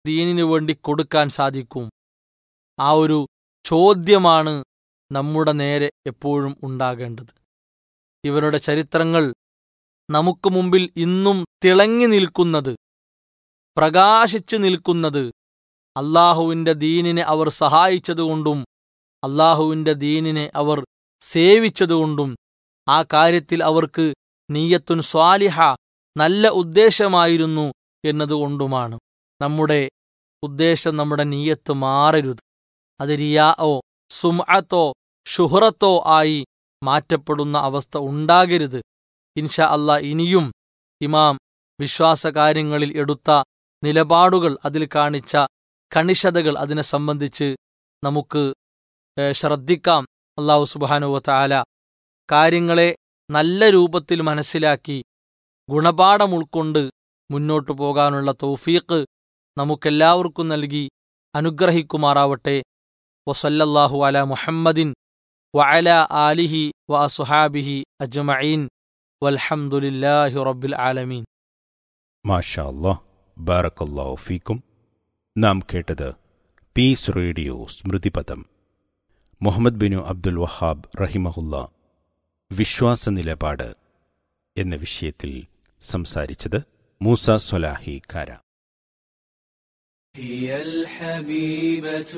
ദീനിനു വേണ്ടി കൊടുക്കാൻ സാധിക്കും ആ ഒരു ചോദ്യമാണ് നമ്മുടെ നേരെ എപ്പോഴും ഉണ്ടാകേണ്ടത് ഇവരുടെ ചരിത്രങ്ങൾ നമുക്ക് മുമ്പിൽ ഇന്നും തിളങ്ങി നിൽക്കുന്നത് പ്രകാശിച്ചു നിൽക്കുന്നത് അള്ളാഹുവിൻ്റെ ദീനിനെ അവർ സഹായിച്ചതുകൊണ്ടും അള്ളാഹുവിൻ്റെ ദീനിനെ അവർ സേവിച്ചതുകൊണ്ടും ആ കാര്യത്തിൽ അവർക്ക് നീയത്തുൻ സ്വാലിഹ നല്ല ഉദ്ദേശമായിരുന്നു എന്നതുകൊണ്ടുമാണ് നമ്മുടെ ഉദ്ദേശം നമ്മുടെ നീയത്ത് മാറരുത് അത് റിയാओ സുംഅത്തോ ഷുഹറത്തോ ആയി മാറ്റപ്പെടുന്ന അവസ്ഥ ഉണ്ടാകരുത് ഇൻഷാ അല്ലാ ഇനിയും ഇമാം വിശ്വാസകാര്യങ്ങളിൽ എടുത്ത നിലപാടുകൾ അതിൽ കാണിച്ച കണിശതകൾ അതിനെ സംബന്ധിച്ച് നമുക്ക് ഏഹ്, ശ്രദ്ധിക്കാം അള്ളാഹു സുബാനുവ താല കാര്യങ്ങളെ നല്ല രൂപത്തിൽ മനസ്സിലാക്കി ഗുണപാഠം ഉൾക്കൊണ്ട് മുന്നോട്ടു പോകാനുള്ള തൗഫീഖ് നമുക്കെല്ലാവർക്കും നൽകി അനുഗ്രഹിക്കുമാറാവട്ടെ വസല്ലല്ലാഹു അല മുഹമ്മദിൻ വഅല ആലിഹി വ അസുഹാബിഹി അജ്മഈൻ വൽഹംദുലില്ലാഹി റബ്ബിൽ ആലമീൻ മാഷാ അല്ലാഹ് ബാറക്കല്ലാഹു ഫീക്കും നാം കേട്ടത് പീസ് റേഡിയോ സ്മൃതിപദം മുഹമ്മദ് ബിനു അബ്ദുൽ വഹാബ് റഹിമഹുല്ല വിശ്വാസ നിലപാട് എന്ന വിഷയത്തിൽ സംസാരിച്ചത് മൂസ സൊലാഹി കാര هي الحبيبة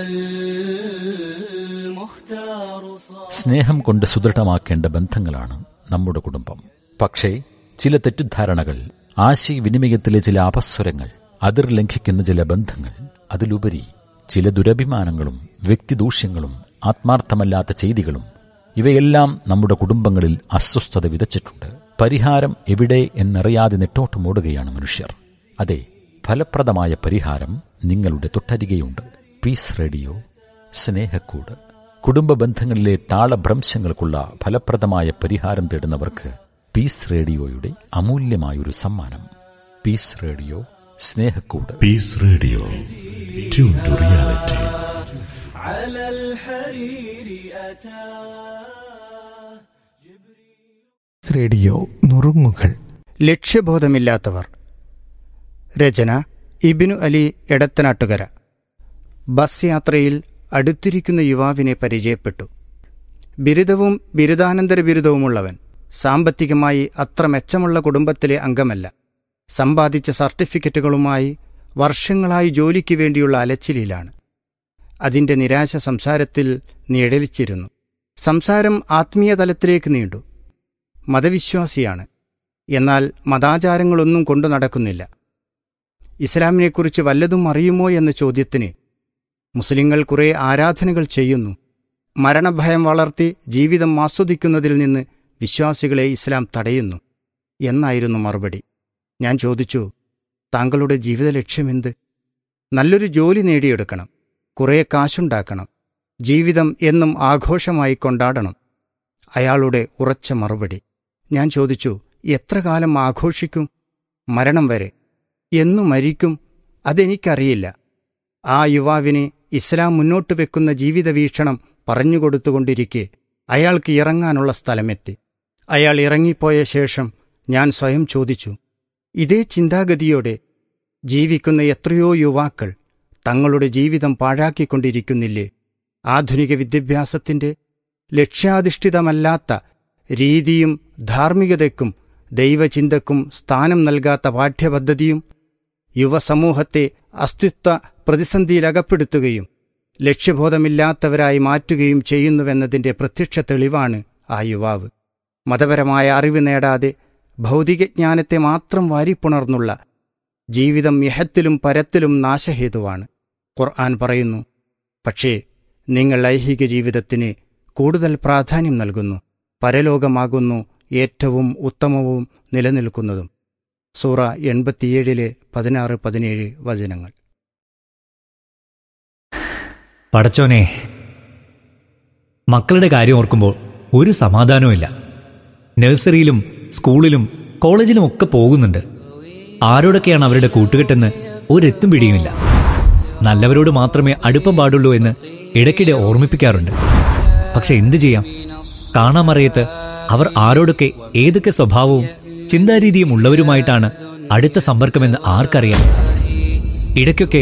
والمختار صار സ്നേഹം കൊണ്ട് സുദൃഢമാക്കേണ്ട ബന്ധങ്ങളാണ് നമ്മുടെ കുടുംബം പക്ഷേ ചില തെറ്റിദ്ധാരണകൾ ആശയവിനിമയത്തിലെ ചില അപസ്വരങ്ങൾ അതിർ ലംഘിക്കുന്ന ചില ബന്ധങ്ങൾ അതിലുപരി ചില ദുരഭിമാനങ്ങളും വ്യക്തിദൂഷ്യങ്ങളും ആത്മാർത്ഥമല്ലാത്ത ചെയ്തികളും ഇവയെല്ലാം നമ്മുടെ കുടുംബങ്ങളിൽ അസ്വസ്ഥത വിതച്ചിട്ടുണ്ട് പരിഹാരം എവിടെ എന്നറിയാതെ നെട്ടോട്ടമോടുകയാണ് മനുഷ്യർ അതെ ഫലപ്രദമായ പരിഹാരം നിങ്ങളുടെ തൊട്ടരികെയുണ്ട് പീസ് റേഡിയോ സ്നേഹക്കൂട് കുടുംബ ബന്ധങ്ങളിലെ താളഭ്രംശങ്ങൾക്കുള്ള ഫലപ്രദമായ പരിഹാരം തേടുന്നവർക്ക് പീസ് റേഡിയോയുടെ അമൂല്യമായൊരു സമ്മാനം പീസ് റേഡിയോ സ്നേഹക്കൂട് Peace Radio. Tune to reality. على الحرير أتى radio നുറുങ്ങുകൾ ലക്ഷ്യബോധമില്ലാത്തവർ രചന ഇബിനു അലി എടത്തനാട്ടുകര ബസ് യാത്രയിൽ അടുത്തിരിക്കുന്ന യുവാവിനെ പരിചയപ്പെട്ടു ബിരുദവും ബിരുദാനന്തര ബിരുദവുമുള്ളവൻ സാമ്പത്തികമായി അത്ര മെച്ചമുള്ള കുടുംബത്തിലെ അംഗമല്ല സമ്പാദിച്ച സർട്ടിഫിക്കറ്റുകളുമായി വർഷങ്ങളായി ജോലിക്ക് വേണ്ടിയുള്ള അലച്ചിലിലാണ് അതിന്റെ നിരാശ സംസാരത്തിൽ നിഴലിച്ചിരുന്നു സംസാരം ആത്മീയ തലത്തിലേക്ക് നീണ്ടു മതവിശ്വാസിയാണ് എന്നാൽ മതാചാരങ്ങളൊന്നും കൊണ്ടു നടക്കുന്നില്ല ഇസ്ലാമിനെക്കുറിച്ച് വല്ലതും അറിയുമോ എന്ന ചോദ്യത്തിന് മുസ്ലിങ്ങൾ കുറേ ആരാധനകൾ ചെയ്യുന്നു മരണഭയം വളർത്തി ജീവിതം ആസ്വദിക്കുന്നതിൽ നിന്ന് വിശ്വാസികളെ ഇസ്ലാം തടയുന്നു എന്നായിരുന്നു മറുപടി ഞാൻ ചോദിച്ചു താങ്കളുടെ ജീവിത ലക്ഷ്യമെന്ത് നല്ലൊരു ജോലി നേടിയെടുക്കണം കുറേ കാശുണ്ടാക്കണം ജീവിതം എന്നും ആഘോഷമായി കൊണ്ടാടണം അയാളുടെ ഉറച്ച മറുപടി ഞാൻ ചോദിച്ചു എത്ര കാലം ആഘോഷിക്കും മരണം വരെ എന്നു മരിക്കും അതെനിക്കറിയില്ല ആ യുവാവിന് ഇസ്ലാം മുന്നോട്ട് വെക്കുന്ന ജീവിത വീക്ഷണം പറഞ്ഞുകൊടുത്തുകൊണ്ടിരിക്കെ അയാൾക്ക് ഇറങ്ങാനുള്ള സ്ഥലമെത്തി അയാൾ ഇറങ്ങിപ്പോയ ശേഷം ഞാൻ സ്വയം ചോദിച്ചു ഇതേ ചിന്താഗതിയോടെ ജീവിക്കുന്ന എത്രയോ യുവാക്കൾ തങ്ങളുടെ ജീവിതം പാഴാക്കിക്കൊണ്ടിരിക്കുന്നില്ലേ ആധുനിക വിദ്യാഭ്യാസത്തിന്റെ ലക്ഷ്യാധിഷ്ഠിതമല്ലാത്ത രീതിയും ധാർമ്മികതയ്ക്കും ദൈവചിന്തക്കും സ്ഥാനം നൽകാത്ത പാഠ്യപദ്ധതിയും യുവസമൂഹത്തെ അസ്തിത്വ പ്രതിസന്ധിയിലകപ്പെടുത്തുകയും ലക്ഷ്യബോധമില്ലാത്തവരായി മാറ്റുകയും ചെയ്യുന്നുവെന്നതിന്റെ പ്രത്യക്ഷ തെളിവാണ് ആ യുവാവ് മതപരമായ അറിവ് നേടാതെ ഭൗതികജ്ഞാനത്തെ മാത്രം വാരിപ്പുണർന്നുള്ള ജീവിതം ഇഹത്തിലും പരത്തിലും നാശഹേതുവാണ് ഖുർആൻ പറയുന്നു പക്ഷേ നിങ്ങൾ ഐഹിക ജീവിതത്തിന് കൂടുതൽ പ്രാധാന്യം നൽകുന്നു പരലോകമാകുന്നു ഏറ്റവും ഉത്തമവും നിലനിൽക്കുന്നതും സൂറ എൺപത്തിയേഴിലെ പതിനാറ് പതിനേഴ് വചനങ്ങൾ പടച്ചോനെ മക്കളുടെ കാര്യം ഓർക്കുമ്പോൾ ഒരു സമാധാനവുമില്ല നഴ്സറിയിലും സ്കൂളിലും കോളേജിലും ഒക്കെ പോകുന്നുണ്ട് ആരോടൊക്കെയാണ് അവരുടെ കൂട്ടുകെട്ടെന്ന് ഒരെത്തും പിടിയുമില്ല നല്ലവരോട് മാത്രമേ അടുപ്പം പാടുള്ളൂ എന്ന് ഇടയ്ക്കിടെ ഓർമ്മിപ്പിക്കാറുണ്ട് പക്ഷെ എന്തു ചെയ്യാം കാണാമറിയത്ത് അവർ ആരോടൊക്കെ ഏതൊക്കെ സ്വഭാവവും ചിന്താരീതിയും ഉള്ളവരുമായിട്ടാണ് അടുത്ത സമ്പർക്കമെന്ന് ആർക്കറിയാം ഇടയ്ക്കൊക്കെ